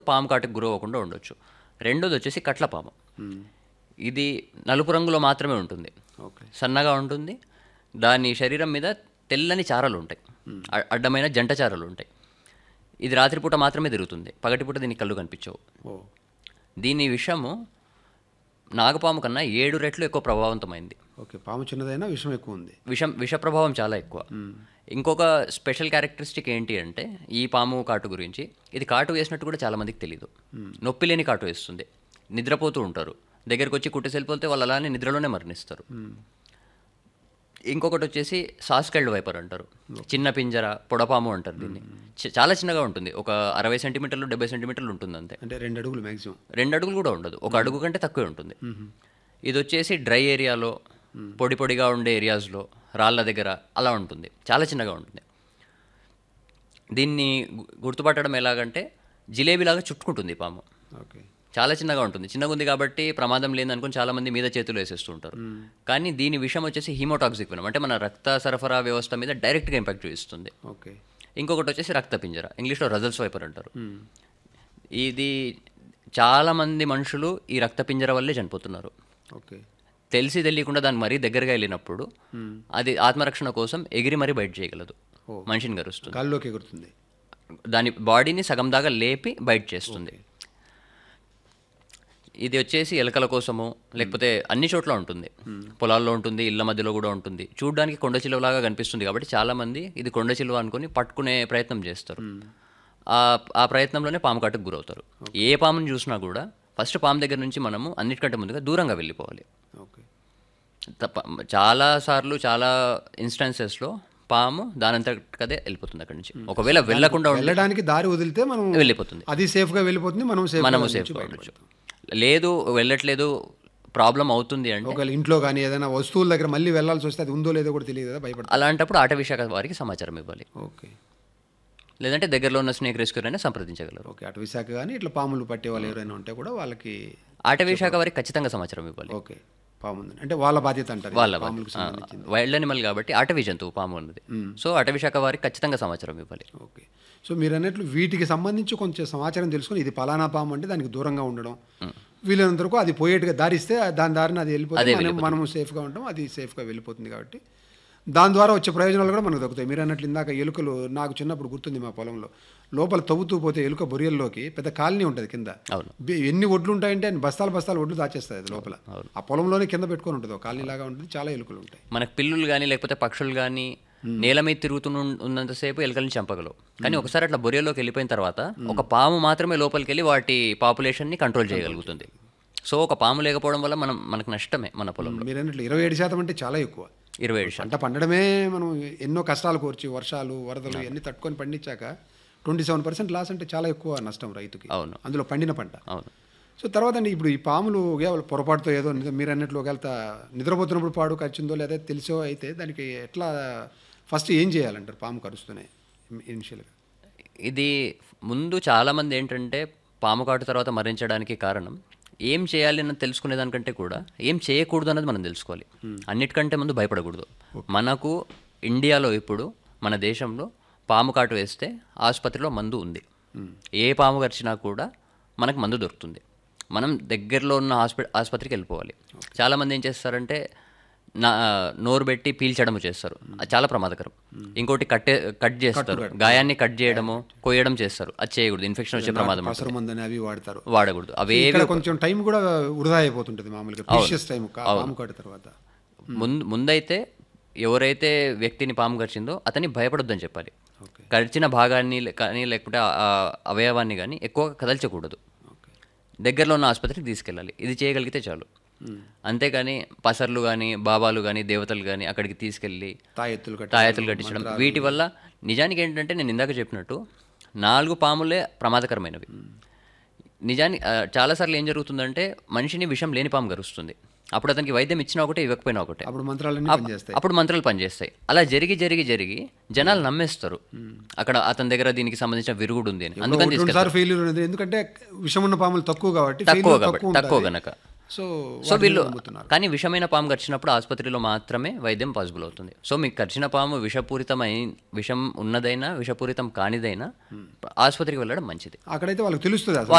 పాము కాటుకు గురవ్వకుండా ఉండొచ్చు రెండోది వచ్చేసి కట్ల పాము ఇది నలుపు రంగులో మాత్రమే ఉంటుంది ఓకే సన్నగా ఉంటుంది దాని శరీరం మీద తెల్లని చారలు ఉంటాయి అ- అడ్డమైన జంట చారలు ఉంటాయి ఇది రాత్రిపూట మాత్రమే తిరుగుతుంది పగటిపూట దీనికి కళ్ళు కనిపించవు ఓ దీని విషము నాగపాము కన్నా ఏడు రెట్లు ఎక్కువ ప్రభావవంతమైంది ఓకే పాము చిన్నదైనా విషం ఎక్కువ ఉంది విషం విష ప్రభావం చాలా ఎక్కువ ఇంకొక స్పెషల్ క్యారెక్టరిస్టిక్ ఏంటి అంటే ఈ పాము కాటు గురించి ఇది కాటు వేసినట్టు కూడా చాలా మందికి తెలియదు నొప్పి లేని కాటు వేస్తుంది నిద్రపోతూ ఉంటారు దగ్గరికి వచ్చి కుట్టేసెళ్ళిపోతే వాళ్ళు అలానే నిద్రలోనే మరణిస్తారు ఇంకొకటి వచ్చేసి సాస్కెల్డ్ వైపర్ అంటారు చిన్న పింజర పొడపాము అంటారు దీన్ని చి- చాలా చిన్నగా ఉంటుంది ఒక అరవై సెంటీమీటర్లు డెబ్బై సెంటీమీటర్లు ఉంటుంది అంతే అంటే రెండు అడుగులు మ్యాక్సిమం రెండు అడుగులు కూడా ఉండదు ఒక అడుగు కంటే తక్కువే ఉంటుంది ఇది వచ్చేసి డ్రై ఏరియాలో పొడి పొడిగా ఉండే ఏరియాస్లో రాళ్ళ దగ్గర అలా ఉంటుంది చాలా చిన్నగా ఉంటుంది దీన్ని గు- గుర్తుపట్టడం ఎలాగంటే జిలేబీలాగా చుట్టుకుంటుంది ఈ పాము ఓకే చాలా చిన్నగా ఉంటుంది చిన్నగా ఉంది కాబట్టి ప్రమాదం లేదనుకుని చాలా మంది మీద చేతులు వేసేస్తుంటారు కానీ దీని విషయం వచ్చేసి హీమోటాక్సిక్ వినం అంటే మన రక్త సరఫరా వ్యవస్థ మీద డైరెక్ట్గా ఇంపాక్ట్ చూపిస్తుంది ఓకే ఇంకొకటి వచ్చేసి రక్త పింజర ఇంగ్లీష్లో రజల్స్ వైపర్ అంటారు ఇది చాలా మంది మనుషులు ఈ రక్త పింజర వల్లే చనిపోతున్నారు ఓకే తెలిసి తెలియకుండా దాన్ని మరీ దగ్గరగా వెళ్ళినప్పుడు అది ఆత్మరక్షణ కోసం ఎగిరి మరీ బయట చేయగలదు మనిషిని గరుస్తుంది గాల్లోకి ఎగురుతుంది దాని బాడీని సగం దాకా లేపి బయట చేస్తుంది ఇది వచ్చేసి ఎలకల కోసము లేకపోతే అన్ని చోట్ల ఉంటుంది పొలాల్లో ఉంటుంది ఇళ్ళ మధ్యలో కూడా ఉంటుంది చూడడానికి కొండ చిలువలాగా కనిపిస్తుంది కాబట్టి చాలా మంది ఇది కొండ చిలువ అనుకుని పట్టుకునే ప్రయత్నం చేస్తారు ఆ ఆ ప్రయత్నంలోనే పాము కాటుకు గురవుతారు ఏ పాముని చూసినా కూడా ఫస్ట్ పాము దగ్గర నుంచి మనము అన్నిటికంటే ముందుగా దూరంగా వెళ్ళిపోవాలి ఓకే తప్ప చాలా సార్లు చాలా ఇన్స్టెన్సెస్లో పాము దానంతకదే వెళ్ళిపోతుంది అక్కడి నుంచి ఒకవేళ వెళ్ళకుండా ఉంటే వెళ్ళడానికి దారి వదిలితే మనం వెళ్ళిపోతుంది అది సేఫ్గా వెళ్ళిపోతుంది మనం సేఫ్ మనము సేఫ్గా ఉండొచ్చు లేదు వెళ్ళట్లేదు ప్రాబ్లం అవుతుంది అంటే ఒకవేళ ఇంట్లో కానీ ఏదైనా వస్తువుల దగ్గర మళ్ళీ వెళ్ళాల్సి వస్తే అది ఉందో లేదో కూడా తెలియదు కదా భయపడతాం అలాంటప్పుడు అటవీ శాఖ వారికి సమాచారం ఇవ్వాలి ఓకే లేదంటే దగ్గరలో ఉన్న స్నేక్ రెస్క్యూర్ అయినా సంప్రదించగలరు ఓకే అటు విశాఖ కానీ ఇట్లా పాములు పట్టే వాళ్ళు ఎవరైనా ఉంటే కూడా వాళ్ళకి అటవీ శాఖ వారికి ఖచ్చితంగా సమాచారం ఇవ్వాలి ఓకే పాము ఉంది అంటే వాళ్ళ బాధ్యత అంటారు వాళ్ళ పాములకు సంబంధించింది వైల్డ్ అనిమల్ కాబట్టి అటవీ జంతువు పాము ఉన్నది సో అటవీ శాఖ వారికి ఖచ్చితంగా సమాచారం ఇవ్వాలి ఓకే సో మీరు అన్నట్లు వీటికి సంబంధించి కొంచెం సమాచారం తెలుసుకొని ఇది పలానా పాము అంటే దానికి దూరంగా ఉండడం వీలైనంత వరకు అది పోయేట్టుగా దారిస్తే దాని దారిని అది వెళ్ళిపోతే మనం మనము సేఫ్గా ఉంటాం అది సేఫ్గా వెళ్ళిపోతుంది కాబట్టి దాని ద్వారా వచ్చే ప్రయోజనాలు కూడా మనకు దొరుకుతాయి మీరు అన్నట్లు ఇందాక ఎలుకలు నాకు చిన్నప్పుడు గుర్తుంది మా పొలంలో లోపల తవ్వుతూ పోతే ఎలుక బొరియల్లోకి పెద్ద కాలనీ ఉంటుంది కింద అవును బి- ఎన్ని ఒడ్లు ఉంటాయంటే అన్ని బస్తాలు బస్తాలు ఒడ్లు దాచేస్తుంది అది లోపల ఆ పొలంలోనే కింద పెట్టుకొని ఉంటుంది ఒక కాలనీ లాగా ఉంటుంది చాలా ఎలుకలు ఉంటాయి మనకు పిల్లులు కానీ లేకపోతే పక్షులు కానీ నేల మీద తిరుగుతున్న ఉన్నంతసేపు ఎలుకల్ని చంపగలవు కానీ ఒకసారి అట్లా బొరియలోకి వెళ్ళిపోయిన తర్వాత ఒక పాము మాత్రమే లోపలికి వెళ్ళి వాటి పాపులేషన్ని కంట్రోల్ చేయగలుగుతుంది సో ఒక పాము లేకపోవడం వల్ల మనం మనకు నష్టమే మన పొలంలో మీరు అన్నట్లు ఇరవై ఏడు శాతం అంటే చాలా ఎక్కువ ఇరవై ఏడు శాతం పంట పండడమే మనం ఎన్నో కష్టాలు కోర్చి వర్షాలు వరదలు ఇవన్నీ తట్టుకొని పండించాక ట్వంటీ సెవెన్ పర్సెంట్ లాస్ అంటే చాలా ఎక్కువ నష్టం రైతుకి అవును అందులో పండిన పంట అవును సో తర్వాత అండి ఇప్పుడు ఈ పాములు కేవలం పొరపాటుతో ఏదో నిజ- మీరు అన్నట్లు ఒకవేళ త- నిద్రపోతున్నప్పుడు పాడు కరిచిందో లేదా తెలిసో అయితే దానికి ఎట్లా ఫస్ట్ ఏం చేయాలంటారు పాము కరుస్తూనే ఇనిషియల్గా ఇది ముందు చాలామంది ఏంటంటే పాము కాటు తర్వాత మరణించడానికి కారణం ఏం చేయాలి అని తెలుసుకునే దానికంటే కూడా ఏం చేయకూడదు అన్నది మనం తెలుసుకోవాలి అన్నిటికంటే ముందు భయపడకూడదు మనకు ఇండియాలో ఇప్పుడు మన దేశంలో పాము కాటు వేస్తే ఆసుపత్రిలో మందు ఉంది ఏ పాము కరిచినా కూడా మనకు మందు దొరుకుతుంది మనం దగ్గరలో ఉన్న హాస్పిటల్ ఆసుపత్రికి వెళ్ళిపోవాలి చాలామంది ఏం చేస్తారంటే నా నోరు పెట్టి పీల్చడము చేస్తారు అది చాలా ప్రమాదకరం ఇంకోటి కట్టే కట్ చేస్తారు గాయాన్ని కట్ చేయడము కొయ్యడం చేస్తారు అది చేయకూడదు ఇన్ఫెక్షన్ వచ్చే ప్రమాదం ఉంటుంది. పసరు మందని అవి వాడతారు వాడకూడదు అవేవి ఇక్కడ కొంచెం టైం కూడా వృధా అయిపోతుంటుంది మామూలుగా ప్రీషియస్ టైం పాము కాటు తర్వాత ముందు ముందైతే ఎవరైతే వ్యక్తిని పాము కరిచిందో అతన్ని భయపడొద్దని చెప్పాలి ఓకే కరిచిన భాగాన్ని లే- కానీ లేకపోతే ఆ- ఆ అవయవాన్ని కానీ ఎక్కువగా కదల్చకూడదు ఓకే దగ్గరలో ఉన్న ఆసుపత్రికి తీసుకెళ్ళాలి ఇది చేయగలిగితే చాలు అంతేగాని పసర్లు కానీ బాబాలు కానీ దేవతలు కానీ అక్కడికి తీసుకెళ్ళి తాయెత్తులు కట్టి తాయెత్తులు కట్టించడం వీటి వల్ల నిజానికి ఏంటంటే నేను ఇందాక చెప్పినట్టు నాలుగు పాములే ప్రమాదకరమైనవి నిజానికి ఆ, చాలాసార్లు ఏం జరుగుతుందంటే మనిషిని విషం లేని పాము గరుస్తుంది అప్పుడు అతనికి వైద్యం ఇచ్చినా ఒకటే ఇవ్వకపోయినా ఒకటే అప్పుడు మంత్రాలన్నీ పనిచేస్తాయి అప్పుడు మంత్రాలు పనిచేస్తాయి అలా జరిగి జరిగి జరిగి జనాలు నమ్మేస్తారు అక్కడ అతని దగ్గర దీనికి సంబంధించిన విరుగుడు ఉంది అని అందుకని రెండు సార్లు ఫెయిల్యూర్ ఉన్నది ఎందుకంటే విషం ఉన్న పాములు తక్కువ కాబట్టి తక్కువ failure కాబట్టి తక్కువ తక్కువ ఉంటుంది గనక సో సో వీళ్ళు కానీ విషమైన పాము కరిచినప్పుడు ఆసుపత్రిలో మాత్రమే వైద్యం పాసిబుల్ అవుతుంది సో మీకు కరిచిన పాము విషపూరితమై విషం ఉన్నదైనా విషపూరితం కానిదైనా ఆసుపత్రికి వెళ్ళడం మంచిది అక్కడైతే వాళ్ళకి తెలుస్తుంది అసలు